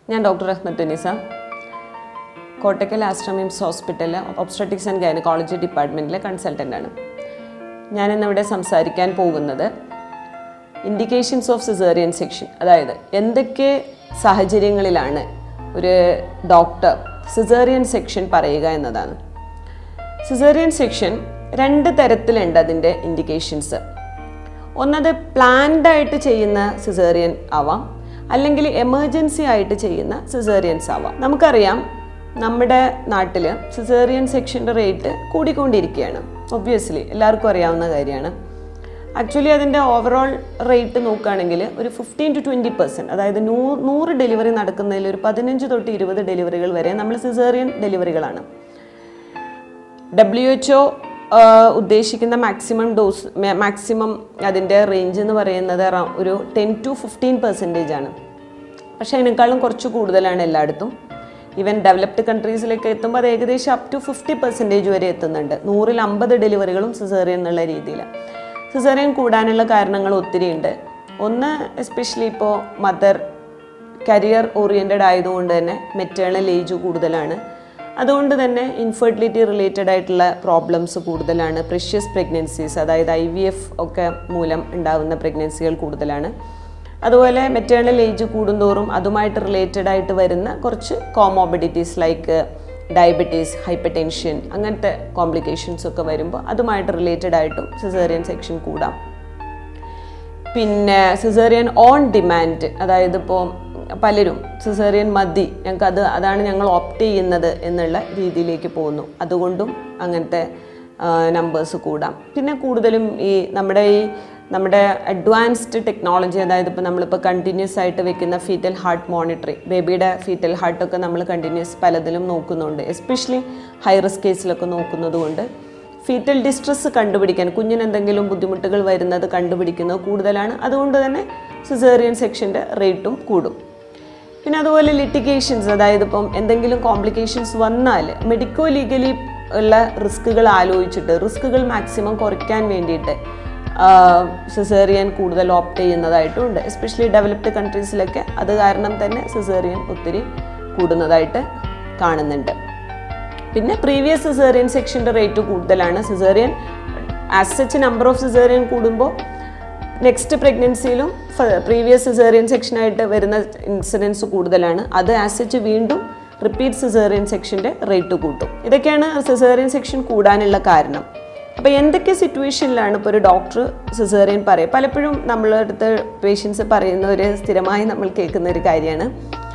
ഞാൻ doctor Rahmath Thunisa Kottakkal Aster MIMS ഹോസ്പിറ്റലിലെ obstetrics and gynaecology ഡിപ്പാർട്ട്മെൻറ്റിലെ കൺസൾട്ടൻ്റ് ആണ് ഞാനിന്നിവിടെ സംസാരിക്കാൻ പോകുന്നത് ഇൻഡിക്കേഷൻസ് ഓഫ് സിസേറിയൻ സെക്ഷൻ അതായത് എന്തൊക്കെ സാഹചര്യങ്ങളിലാണ് ഒരു ഡോക്ടർ സിസേറിയൻ സെക്ഷൻ പറയുക എന്നതാണ് സിസേറിയൻ സെക്ഷൻ രണ്ട് തരത്തിലുണ്ട് അതിൻ്റെ ഇൻഡിക്കേഷൻസ് ഒന്നത് പ്ലാൻഡ് ആയിട്ട് ചെയ്യുന്ന സിസേറിയൻ ആവാം അല്ലെങ്കിൽ എമർജൻസി ആയിട്ട് ചെയ്യുന്ന സിസേറിയൻസ് ആവാം നമുക്കറിയാം നമ്മുടെ നാട്ടിൽ സിസേറിയൻ സെക്ഷൻ്റെ റേറ്റ് കൂടിക്കൊണ്ടിരിക്കുകയാണ് ഒബ്വിയസ്ലി എല്ലാവർക്കും അറിയാവുന്ന കാര്യമാണ് ആക്ച്വലി അതിൻ്റെ ഓവറോൾ റേറ്റ് നോക്കുകയാണെങ്കിൽ ഒരു ഫിഫ്റ്റീൻ ടു ട്വൻറ്റി പെർസെൻറ്റ് അതായത് നൂ നൂറ് ഡെലിവറി നടക്കുന്നതിൽ ഒരു പതിനഞ്ച് തൊട്ട് ഇരുപത് ഡെലിവറികൾ വരെ നമ്മൾ സിസേറിയൻ ഡെലിവറികളാണ് ഡബ്ല്യു എച്ച് ഒ ഉദ്ദേശിക്കുന്ന മാക്സിമം ഡോസ് മാക്സിമം അതിൻ്റെ റേഞ്ച് എന്ന് പറയുന്നത് around ഒരു ടെൻ ടു ഫിഫ്റ്റീൻ പെർസെൻറ്റേജ് ആണ് പക്ഷേ അതിനേക്കാളും കുറച്ച് കൂടുതലാണ് എല്ലായിടത്തും ഈവൻ ഡെവലപ്ഡ് കൺട്രീസിലേക്ക് എത്തുമ്പോൾ അത് ഏകദേശം അപ് ടു ഫിഫ്റ്റി പെർസെൻറ്റേജ് വരെ എത്തുന്നുണ്ട് നൂറിൽ അമ്പത് ഡെലിവറികളും സിസേറിയൻ എന്നുള്ള രീതിയിൽ സിസേറിയൻ കൂടാനുള്ള കാരണങ്ങൾ ഒത്തിരിയുണ്ട് ഒന്ന് എസ്പെഷ്യലി ഇപ്പോൾ മദർ കരിയർ ഓറിയൻറ്റഡ് ആയതുകൊണ്ട് തന്നെ മെറ്റേണൽ ഏജ് കൂടുതലാണ് അതുകൊണ്ട് തന്നെ ഇൻഫെർട്ടിലിറ്റി റിലേറ്റഡ് ആയിട്ടുള്ള പ്രോബ്ലംസ് കൂടുതലാണ് പ്രഷ്യസ് പ്രഗ്നൻസീസ് അതായത് ഐ വി എഫ് ഒക്കെ മൂലം ഉണ്ടാകുന്ന പ്രഗ്നൻസികൾ കൂടുതലാണ് അതുപോലെ മെറ്റേണൽ ഏജ് കൂടുന്തോറും അതുമായിട്ട് റിലേറ്റഡ് ആയിട്ട് വരുന്ന കുറച്ച് comorbidities like diabetes hypertension അങ്ങനത്തെ കോംപ്ലിക്കേഷൻസ് ഒക്കെ വരുമ്പോൾ അതുമായിട്ട് റിലേറ്റഡ് ആയിട്ടും സിസേറിയൻ സെക്ഷൻ കൂടാം പിന്നെ സിസേറിയൻ ഓൺ ഡിമാൻഡ് അതായത് ഇപ്പോൾ പലരും സിസേറിയൻ മതി ഞങ്ങൾക്ക് അത് അതാണ് ഞങ്ങൾ ഓപ്റ്റ് ചെയ്യുന്നത് എന്നുള്ള രീതിയിലേക്ക് പോകുന്നു അതുകൊണ്ടും അങ്ങനത്തെ നമ്പേഴ്സ് കൂടാം പിന്നെ കൂടുതലും ഈ നമ്മുടെ ഈ നമ്മുടെ അഡ്വാൻസ്ഡ് ടെക്നോളജി അതായത് ഇപ്പോൾ നമ്മളിപ്പോൾ കണ്ടിന്യൂസ് ആയിട്ട് വെക്കുന്ന ഫീറ്റൽ ഹാർട്ട് മോണിറ്ററിങ് ബേബിയുടെ ഫീറ്റൽ ഹാർട്ടൊക്കെ നമ്മൾ കണ്ടിന്യൂസ് പലതിലും നോക്കുന്നുണ്ട് എസ്പെഷ്യലി ഹൈ റിസ്ക് കേസിലൊക്കെ നോക്കുന്നത് കൊണ്ട് ഫീറ്റൽ ഡിസ്ട്രസ് കണ്ടുപിടിക്കാൻ കുഞ്ഞിന് എന്തെങ്കിലും ബുദ്ധിമുട്ടുകൾ വരുന്നത് കണ്ടുപിടിക്കുന്നത് കൂടുതലാണ് അതുകൊണ്ട് തന്നെ സിസേറിയൻ സെക്ഷൻ്റെ റേറ്റും കൂടും പിന്നെ അതുപോലെ ലിറ്റിഗേഷൻസ് അതായത് ഇപ്പം എന്തെങ്കിലും കോംപ്ലിക്കേഷൻസ് വന്നാൽ മെഡിക്കോ ലീഗലി ഉള്ള റിസ്കുകൾ ആലോചിച്ചിട്ട് റിസ്കുകൾ മാക്സിമം കുറയ്ക്കാൻ വേണ്ടിയിട്ട് സിസേറിയൻ കൂടുതൽ ഓപ്റ്റ് ചെയ്യുന്നതായിട്ടും ഉണ്ട് എസ്പെഷ്യലി ഡെവലപ്ഡ് കൺട്രീസിലൊക്കെ അത് കാരണം തന്നെ സിസേറിയൻ ഒത്തിരി കൂടുന്നതായിട്ട് കാണുന്നുണ്ട് പിന്നെ പ്രീവിയസ് സിസേറിയൻ സെക്ഷൻ്റെ റേറ്റ് കൂടുതലാണ് caesarean as such number of caesarean കൂടുമ്പോൾ നെക്സ്റ്റ് പ്രഗ്നൻസിയിലും പ്രീവിയസ് സിസേറിയൻ സെക്ഷനായിട്ട് വരുന്ന ഇൻസിഡൻസ് കൂടുതലാണ് അത് ആസ് സച്ച് വീണ്ടും റിപ്പീറ്റ് സിസേറിയൻ സെക്ഷൻ്റെ റേറ്റ് കൂട്ടും ഇതൊക്കെയാണ് സിസേറിയൻ സെക്ഷൻ കൂടാനുള്ള കാരണം അപ്പോൾ എന്തൊക്കെ സിറ്റുവേഷനിലാണ് ഇപ്പോൾ ഒരു ഡോക്ടർ സിസേറിയൻ പറയുക പലപ്പോഴും നമ്മളെ അടുത്ത് പേഷ്യൻസ് പറയുന്ന ഒരു സ്ഥിരമായി നമ്മൾ കേൾക്കുന്ന ഒരു കാര്യമാണ്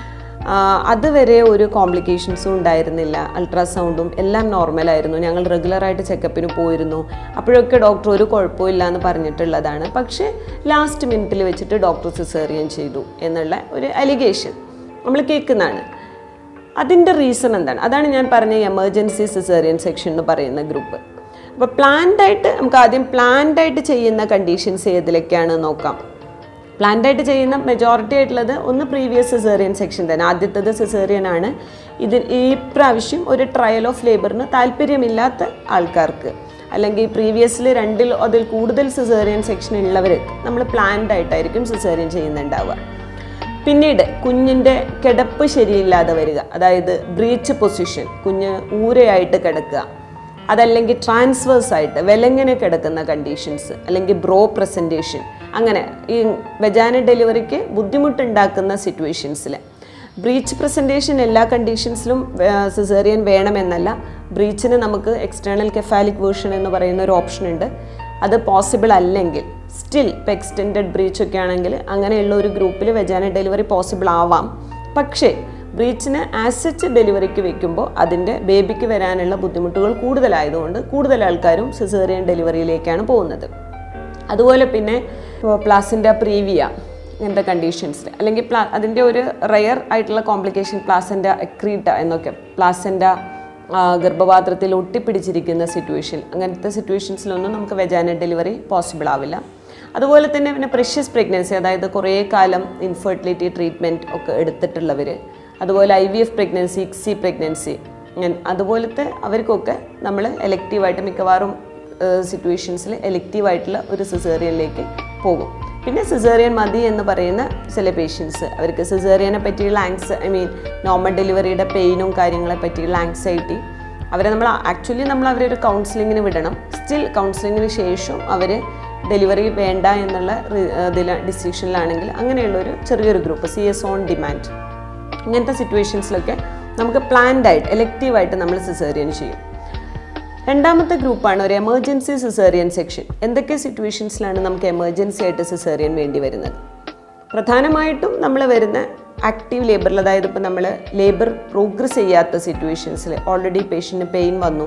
അതുവരെ ഒരു കോംപ്ലിക്കേഷൻസും ഉണ്ടായിരുന്നില്ല അൾട്രാസൗണ്ടും എല്ലാം നോർമലായിരുന്നു ഞങ്ങൾ റെഗുലറായിട്ട് ചെക്കപ്പിന് പോയിരുന്നു അപ്പോഴൊക്കെ ഡോക്ടർ ഒരു കുഴപ്പമില്ല എന്ന് പറഞ്ഞിട്ടുള്ളതാണ് പക്ഷേ ലാസ്റ്റ് മിനിറ്റിൽ വെച്ചിട്ട് ഡോക്ടർ സിസേറിയൻ ചെയ്തു എന്നുള്ള ഒരു അലിഗേഷൻ നമ്മൾ കേൾക്കുന്നതാണ് അതിൻ്റെ റീസൺ എന്താണ് അതാണ് ഞാൻ പറഞ്ഞ എമർജൻസി സിസേറിയൻ സെക്ഷൻ എന്ന് പറയുന്ന ഗ്രൂപ്പ് അപ്പോൾ പ്ലാൻഡ് ആയിട്ട് നമുക്ക് ആദ്യം പ്ലാൻഡ് ആയിട്ട് ചെയ്യുന്ന കണ്ടീഷൻസ് ഏതിലൊക്കെയാണ് നോക്കാം പ്ലാൻഡ് ആയിട്ട് ചെയ്യുന്ന മെജോറിറ്റി ആയിട്ടുള്ളത് ഒന്ന് പ്രീവിയസ് സിസേറിയൻ സെക്ഷൻ തന്നെ ആദ്യത്തേത് സിസേറിയൻ ആണ് ഇത് ഈ പ്രാവശ്യം ഒരു ട്രയൽ ഓഫ് ലേബറിന് താല്പര്യമില്ലാത്ത ആൾക്കാർക്ക് അല്ലെങ്കിൽ പ്രീവിയസിൽ രണ്ടിൽ അതിൽ കൂടുതൽ സിസേറിയൻ സെക്ഷൻ ഉള്ളവർ നമ്മൾ പ്ലാൻഡ് ആയിട്ടായിരിക്കും സിസേറിയൻ ചെയ്യുന്നുണ്ടാവുക പിന്നീട് കുഞ്ഞിൻ്റെ കിടപ്പ് ശരിയില്ലാതെ വരിക അതായത് ബ്രീച്ച് പൊസിഷൻ കുഞ്ഞ് ഊരയായിട്ട് കിടക്കുക അതല്ലെങ്കിൽ ട്രാൻസ്വേഴ്സ് ആയിട്ട് വിലങ്ങനെ കിടക്കുന്ന കണ്ടീഷൻസ് അല്ലെങ്കിൽ ബ്രോ പ്രസൻറ്റേഷൻ അങ്ങനെ ഈ വെജാന ഡെലിവറിക്ക് ബുദ്ധിമുട്ടുണ്ടാക്കുന്ന സിറ്റുവേഷൻസിൽ ബ്രീച്ച് പ്രസൻറ്റേഷൻ എല്ലാ കണ്ടീഷൻസിലും സിസേറിയൻ വേണമെന്നല്ല ബ്രീച്ചിന് നമുക്ക് എക്സ്റ്റേണൽ കെഫാലിക് വേർഷൻ എന്ന് പറയുന്ന ഒരു ഓപ്ഷൻ ഉണ്ട് അത് പോസിബിൾ അല്ലെങ്കിൽ സ്റ്റിൽ ഇപ്പോൾ എക്സ്റ്റെൻഡഡ് ബ്രീച്ച് ഒക്കെ ആണെങ്കിൽ അങ്ങനെയുള്ള ഒരു ഗ്രൂപ്പിൽ വെജാന ഡെലിവറി പോസിബിൾ ആവാം പക്ഷേ ബ്രീച്ചിന് ആസച്ച് ഡെലിവറിക്ക് വെക്കുമ്പോൾ അതിൻ്റെ ബേബിക്ക് വരാനുള്ള ബുദ്ധിമുട്ടുകൾ കൂടുതലായതുകൊണ്ട് കൂടുതൽ ആൾക്കാരും സിസേറിയൻ ഡെലിവറിയിലേക്കാണ് പോകുന്നത് അതുപോലെ പിന്നെ പ്ലാസിൻ്റെ പ്രീവിയ ഇങ്ങനത്തെ കണ്ടീഷൻസിൽ അല്ലെങ്കിൽ പ്ലാ അതിൻ്റെ ഒരു റയർ ആയിട്ടുള്ള കോംപ്ലിക്കേഷൻ പ്ലാസൻ്റെ എക്രീറ്റ എന്നൊക്കെ പ്ലാസൻ്റെ ഗർഭപാത്രത്തിൽ ഒട്ടിപ്പിടിച്ചിരിക്കുന്ന സിറ്റുവേഷൻ അങ്ങനത്തെ സിറ്റുവേഷൻസിലൊന്നും നമുക്ക് വെജാന ഡെലിവറി പോസിബിൾ ആവില്ല അതുപോലെ തന്നെ പിന്നെ പ്രഷ്യസ് പ്രഗ്നൻസി അതായത് കുറേ കാലം ഇൻഫെർട്ടിലിറ്റി ട്രീറ്റ്മെൻറ്റ് ഒക്കെ എടുത്തിട്ടുള്ളവർ അതുപോലെ I V F pregnancy ICSI pregnancy അതുപോലത്തെ അവർക്കൊക്കെ നമ്മൾ എലക്റ്റീവായിട്ട് മിക്കവാറും സിറ്റുവേഷൻസിൽ എലക്റ്റീവായിട്ടുള്ള ഒരു സിസേറിയനിലേക്ക് പോകും പിന്നെ സിസേറിയൻ മതി എന്ന് പറയുന്ന ചില പേഷ്യൻസ് അവർക്ക് സിസേറിയനെ പറ്റിയുള്ള ആങ്സ് ഐ മീൻ നോർമൽ ഡെലിവറിയുടെ പെയിനും കാര്യങ്ങളെ പറ്റിയുള്ള ആങ്സൈറ്റി അവരെ നമ്മൾ ആക്ച്വലി നമ്മൾ അവരെ ഒരു കൗൺസിലിങ്ങിന് വിടണം സ്റ്റിൽ കൗൺസിലിങ്ങിന് ശേഷം അവർ ഡെലിവറി വേണ്ട എന്നുള്ള റി- ഇതിൽ ഡിസിഷനിലാണെങ്കിൽ അങ്ങനെയുള്ള ഒരു ചെറിയൊരു group C S on demand ഇങ്ങനത്തെ സിറ്റുവേഷൻസിലൊക്കെ നമുക്ക് പ്ലാൻഡ് ആയിട്ട് എലക്റ്റീവായിട്ട് നമ്മൾ സിസേറിയൻ ചെയ്യും രണ്ടാമത്തെ ഗ്രൂപ്പാണ് ഒരു എമർജൻസി സിസേറിയൻ സെക്ഷൻ എന്തൊക്കെ സിറ്റുവേഷൻസിലാണ് നമുക്ക് എമർജൻസി ആയിട്ട് സിസേറിയൻ വേണ്ടി വരുന്നത് പ്രധാനമായിട്ടും നമ്മൾ വരുന്ന ആക്റ്റീവ് ലേബറിൽ അതായത് ഇപ്പോൾ നമ്മൾ ലേബർ പ്രോഗ്രസ് ചെയ്യാത്ത സിറ്റുവേഷൻസിൽ ഓൾറെഡി പേഷ്യൻറ്റിന് പെയിൻ വന്നു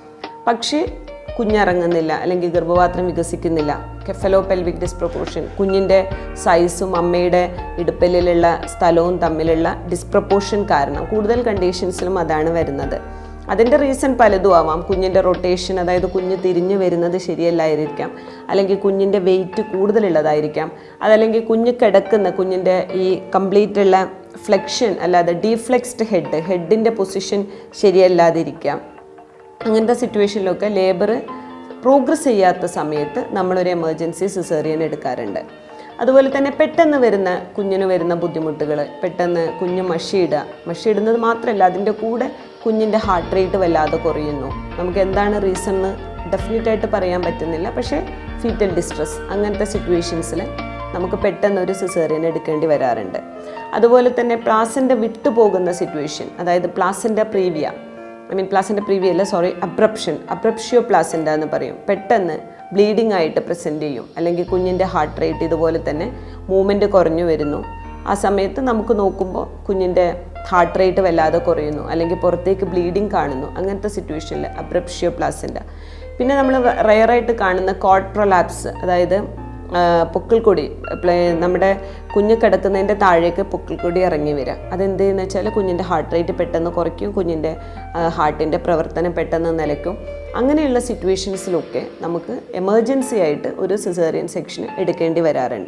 പക്ഷേ കുഞ്ഞിറങ്ങുന്നില്ല അല്ലെങ്കിൽ ഗർഭപാത്രം വികസിക്കുന്നില്ല കെഫലോ പെൽവിക് ഡിസ്പ്രപ്പോർഷൻ കുഞ്ഞിൻ്റെ സൈസും അമ്മയുടെ ഇടുപ്പലിലുള്ള സ്ഥലവും തമ്മിലുള്ള ഡിസ്പ്രപ്പോർഷൻ കാരണം കൂടുതൽ കണ്ടീഷൻസിലും അതാണ് വരുന്നത് അതിൻ്റെ റീസൺ പലതും ആവാം കുഞ്ഞിൻ്റെ റൊട്ടേഷൻ അതായത് കുഞ്ഞ് തിരിഞ്ഞു വരുന്നത് ശരിയല്ലായിരിക്കാം അല്ലെങ്കിൽ കുഞ്ഞിൻ്റെ വെയിറ്റ് കൂടുതലുള്ളതായിരിക്കാം അതല്ലെങ്കിൽ കുഞ്ഞ് കിടക്കുന്ന കുഞ്ഞിൻ്റെ ഈ കംപ്ലീറ്റ് ഉള്ള ഫ്ലെക്ഷൻ അല്ലാതെ ഡീഫ്ലെക്സ്ഡ് ഹെഡ് ഹെഡിൻ്റെ പൊസിഷൻ ശരിയല്ലാതിരിക്കാം അങ്ങനത്തെ സിറ്റുവേഷനിലൊക്കെ ലേബർ പ്രോഗ്രസ് ചെയ്യാത്ത സമയത്ത് നമ്മളൊരു എമർജൻസി സിസേറിയൻ എടുക്കാറുണ്ട് അതുപോലെ തന്നെ പെട്ടെന്ന് വരുന്ന കുഞ്ഞിന് വരുന്ന ബുദ്ധിമുട്ടുകൾ പെട്ടെന്ന് കുഞ്ഞ് മഷിയിടുക മഷിയിടുന്നത് മാത്രമല്ല അതിൻ്റെ കൂടെ കുഞ്ഞിൻ്റെ ഹാർട്ട് റേറ്റ് വല്ലാതെ കുറയുന്നു നമുക്ക് എന്താണ് റീസൺ എന്ന് ഡെഫിനറ്റ് ആയിട്ട് പറയാൻ പറ്റുന്നില്ല പക്ഷേ ഫീറ്റൽ ഡിസ്ട്രസ് അങ്ങനത്തെ സിറ്റുവേഷൻസിൽ നമുക്ക് പെട്ടെന്ന് ഒരു സിസേറിയൻ എടുക്കേണ്ടി വരാറുണ്ട് അതുപോലെ തന്നെ പ്ലാസിൻ്റെ വിട്ടുപോകുന്ന സിറ്റുവേഷൻ അതായത് placenta previa I mean placenta previa അല്ല സോറി അബ്രപ്ഷൻ അബ്രപ്ഷ്യോ പ്ലാസിൻ്റെ എന്ന് പറയും പെട്ടെന്ന് ബ്ലീഡിംഗ് ആയിട്ട് പ്രസൻറ്റ് ചെയ്യും അല്ലെങ്കിൽ കുഞ്ഞിൻ്റെ ഹാർട്ട് റേറ്റ് ഇതുപോലെ തന്നെ മൂവ്മെൻറ്റ് കുറഞ്ഞു വരുന്നു ആ സമയത്ത് നമുക്ക് നോക്കുമ്പോൾ കുഞ്ഞിൻ്റെ ഹാർട്ട് റേറ്റ് വല്ലാതെ കുറയുന്നു അല്ലെങ്കിൽ പുറത്തേക്ക് ബ്ലീഡിങ് കാണുന്നു അങ്ങനത്തെ സിറ്റുവേഷനിൽ അബ്രപ്ഷ്യോ പ്ലാസിൻ്റെ പിന്നെ നമ്മൾ റയറായിട്ട് കാണുന്ന കോഡ് പ്രൊലാപ്സ് അതായത് ആ, പൊക്കിൾക്കൊടി പ്ലേ- നമ്മുടെ കുഞ്ഞ് കിടക്കുന്നതിൻ്റെ താഴേക്ക് പൊക്കിൾക്കൊടി ഇറങ്ങി വരിക അതെന്ത് ചെയ്യുന്ന വെച്ചാൽ കുഞ്ഞിൻ്റെ ഹാർട്ട് റേറ്റ് പെട്ടെന്ന് കുറയ്ക്കും കുഞ്ഞിൻ്റെ ഹാർട്ടിൻ്റെ പ്രവർത്തനം പെട്ടെന്ന് നിലയ്ക്കും അങ്ങനെയുള്ള സിറ്റുവേഷൻസിലൊക്കെ നമുക്ക് എമർജൻസി ആയിട്ട് ഒരു സിസേറിയൻ സെക്ഷൻ എടുക്കേണ്ടി വരാറുണ്ട്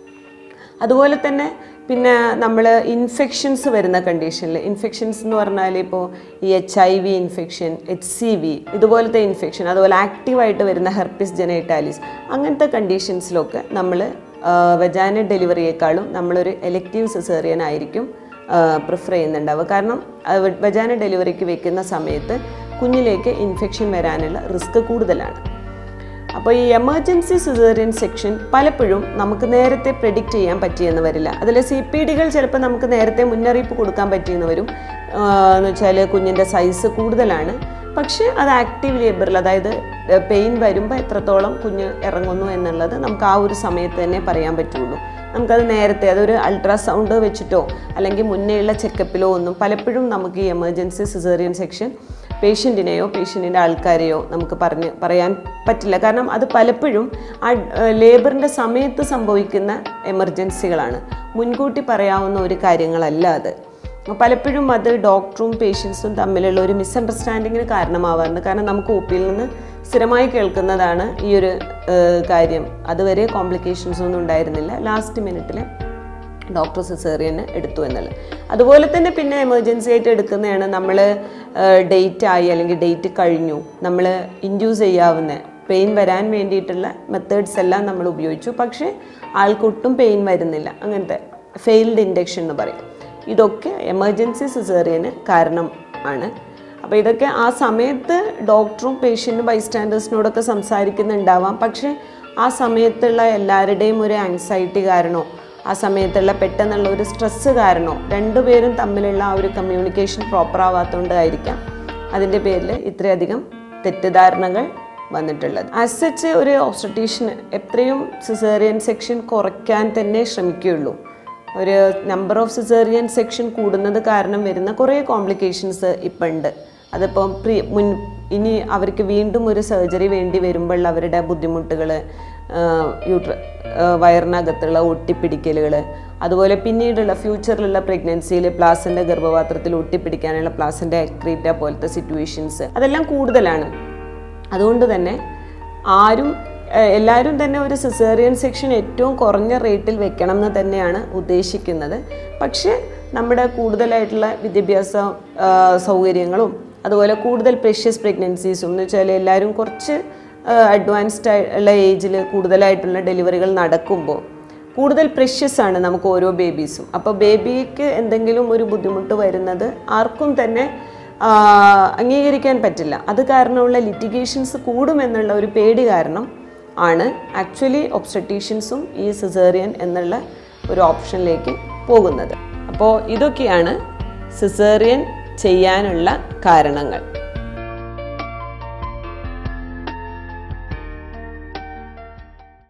അതുപോലെ തന്നെ പിന്നെ നമ്മൾ ഇൻഫെക്ഷൻസ് വരുന്ന കണ്ടീഷനിൽ ഇൻഫെക്ഷൻസ് എന്ന് പറഞ്ഞാൽ ഇപ്പോൾ ഈ H I V infection H C V ഇതുപോലത്തെ ഇൻഫെക്ഷൻ അതുപോലെ ആക്റ്റീവായിട്ട് വരുന്ന ഹെർപ്പിസ് ജനൈറ്റാലിസ് അങ്ങനത്തെ കണ്ടീഷൻസിലൊക്കെ നമ്മൾ വെജാന ഡെലിവറിയേക്കാളും നമ്മളൊരു എലക്റ്റീവ് സിസേറിയൻ ആയിരിക്കും പ്രിഫർ ചെയ്യുന്നുണ്ടാവുക കാരണം വെജാന ഡെലിവറിക്ക് വെക്കുന്ന സമയത്ത് കുഞ്ഞിലേക്ക് ഇൻഫെക്ഷൻ വരാനുള്ള റിസ്ക് കൂടുതലാണ് അപ്പോൾ ഈ എമർജൻസി സിസേറിയൻ സെക്ഷൻ പലപ്പോഴും നമുക്ക് നേരത്തെ പ്രെഡിക്റ്റ് ചെയ്യാൻ പറ്റിയെന്ന് വരില്ല അതിൽ സി പി ഡികൾ ചിലപ്പോൾ നമുക്ക് നേരത്തെ മുന്നറിയിപ്പ് കൊടുക്കാൻ പറ്റിയെന്ന് വരും ആഹ് എന്ന് വെച്ചാൽ കുഞ്ഞിൻ്റെ സൈസ് കൂടുതലാണ് പക്ഷേ അത് ആക്റ്റീവ് ലേബറിൽ അതായത് പെയിൻ വരുമ്പോൾ എത്രത്തോളം കുഞ്ഞ് ഇറങ്ങുന്നു എന്നുള്ളത് നമുക്ക് ആ ഒരു സമയത്ത് തന്നെ പറയാൻ പറ്റുള്ളൂ നമുക്കത് നേരത്തെ അതൊരു അൾട്രാസൗണ്ട് വെച്ചിട്ടോ അല്ലെങ്കിൽ മുന്നേയുള്ള ചെക്കപ്പിലോ ഒന്നും പലപ്പോഴും നമുക്ക് ഈ എമർജൻസി സിസേറിയൻ സെക്ഷൻ പേഷ്യൻറ്റിനെയോ പേഷ്യൻറ്റിൻ്റെ ആൾക്കാരെയോ നമുക്ക് പറഞ്ഞ് പറയാൻ പറ്റില്ല കാരണം അത് പലപ്പോഴും ആ ലേബറിൻ്റെ സമയത്ത് സംഭവിക്കുന്ന എമർജൻസികളാണ് മുൻകൂട്ടി പറയാവുന്ന ഒരു കാര്യങ്ങളല്ല അത് പലപ്പോഴും അത് ഡോക്ടറും പേഷ്യൻസും തമ്മിലുള്ള ഒരു മിസ്അണ്ടർസ്റ്റാൻഡിങ്ങിന് കാരണമാവാറുണ്ട് കാരണം നമുക്ക് ഒ പിയിൽ നിന്ന് സ്ഥിരമായി കേൾക്കുന്നതാണ് ഈ ഒരു ഏഹ്, കാര്യം അതുവരെ കോംപ്ലിക്കേഷൻസ് ഒന്നും ഉണ്ടായിരുന്നില്ല ലാസ്റ്റ് മിനിറ്റിൽ ഡോക്ടർ സിസേറിയന് എടുത്തു എന്നുള്ളത് അതുപോലെ തന്നെ പിന്നെ എമർജൻസി ആയിട്ട് എടുക്കുന്നതാണ് നമ്മൾ ഡേറ്റ് ആയി അല്ലെങ്കിൽ ഡേറ്റ് കഴിഞ്ഞു നമ്മൾ ഇൻഡ്യൂസ് ചെയ്യാവുന്ന പെയിൻ വരാൻ വേണ്ടിയിട്ടുള്ള മെത്തേഡ്സ് എല്ലാം നമ്മൾ ഉപയോഗിച്ചു പക്ഷേ ആൾക്കൊട്ടും പെയിൻ വരുന്നില്ല അങ്ങനത്തെ ഫെയിൽഡ് ഇൻഡക്ഷൻ എന്ന് പറയും ഇതൊക്കെ എമർജൻസി സിസേറിയന് കാരണം ആണ് അപ്പോൾ ഇതൊക്കെ ആ സമയത്ത് ഡോക്ടറും പേഷ്യൻറ്റും ബൈസ്റ്റാൻഡേഴ്സിനോടൊക്കെ സംസാരിക്കുന്നുണ്ടാവാം പക്ഷേ ആ സമയത്തുള്ള എല്ലാവരുടെയും ഒരു ആങ്സൈറ്റി കാരണമോ ആ സമയത്തുള്ള പെട്ടെന്നുള്ള ഒരു സ്ട്രെസ്സ് കാരണമോ രണ്ടുപേരും തമ്മിലുള്ള ആ ഒരു കമ്മ്യൂണിക്കേഷൻ പ്രോപ്പർ ആവാത്തതുകൊണ്ടായിരിക്കാം അതിൻ്റെ പേരിൽ ഇത്രയധികം തെറ്റിദ്ധാരണകൾ വന്നിട്ടുള്ളത് ആസ് സച്ച് ഒരു ഒബ്സ്റ്റീഷ്യന് എത്രയും സിസേറിയൻ സെക്ഷൻ കുറയ്ക്കാൻ തന്നെ ശ്രമിക്കുകയുള്ളൂ ഒരു നമ്പർ ഓഫ് സിസേറിയൻ സെക്ഷൻ കൂടുന്നത് കാരണം വരുന്ന കുറേ കോംപ്ലിക്കേഷൻസ് ഇപ്പം ഉണ്ട് അതിപ്പം പ്രീ മുൻ ഇനി അവർക്ക് വീണ്ടും ഒരു സർജറി വേണ്ടി വരുമ്പോൾ അവരുടെ ബുദ്ധിമുട്ടുകൾ യൂട്ര വയറിനകത്തുള്ള ഒട്ടിപ്പിടിക്കലുകൾ അതുപോലെ പിന്നീടുള്ള ഫ്യൂച്ചറിലുള്ള പ്രഗ്നൻസിയിൽ പ്ലാസിൻ്റെ ഗർഭപാത്രത്തിൽ ഒട്ടിപ്പിടിക്കാനുള്ള പ്ലാസിൻ്റെ എക്രീറ്റ പോലത്തെ സിറ്റുവേഷൻസ് അതെല്ലാം കൂടുതലാണ് അതുകൊണ്ട് തന്നെ ആരും ഏഹ് എല്ലാവരും തന്നെ ഒരു സിസേറിയൻ സെക്ഷൻ ഏറ്റവും കുറഞ്ഞ റേറ്റിൽ വെക്കണം എന്ന് തന്നെയാണ് ഉദ്ദേശിക്കുന്നത് പക്ഷേ നമ്മുടെ കൂടുതലായിട്ടുള്ള വിദ്യാഭ്യാസ ആഹ് സൗകര്യങ്ങളും അതുപോലെ കൂടുതൽ പ്രഷ്യസ് പ്രഗ്നൻസീസും എന്ന് വെച്ചാൽ എല്ലാവരും കുറച്ച് അഡ്വാൻസ്ഡ് ഉള്ള ഏജിൽ കൂടുതലായിട്ടുള്ള ഡെലിവറികൾ നടക്കുമ്പോൾ കൂടുതൽ പ്രഷ്യസ് ആണ് നമുക്ക് ഓരോ ബേബീസും അപ്പോൾ ബേബിക്ക് എന്തെങ്കിലും ഒരു ബുദ്ധിമുട്ട് വരുന്നത് ആർക്കും തന്നെ ആ, അംഗീകരിക്കാൻ പറ്റില്ല അത് കാരണമുള്ള ലിറ്റിഗേഷൻസ് കൂടുമെന്നുള്ള ഒരു പേടി കാരണം ആണ് ആക്ച്വലി ഒബ്സ്റ്ററ്റീഷ്യൻസും ഈ സിസേറിയൻ എന്നുള്ള ഒരു ഓപ്ഷനിലേക്ക് പോകുന്നത് അപ്പോൾ ഇതൊക്കെയാണ് സിസേറിയൻ ചെയ്യാനുള്ള കാരണങ്ങൾ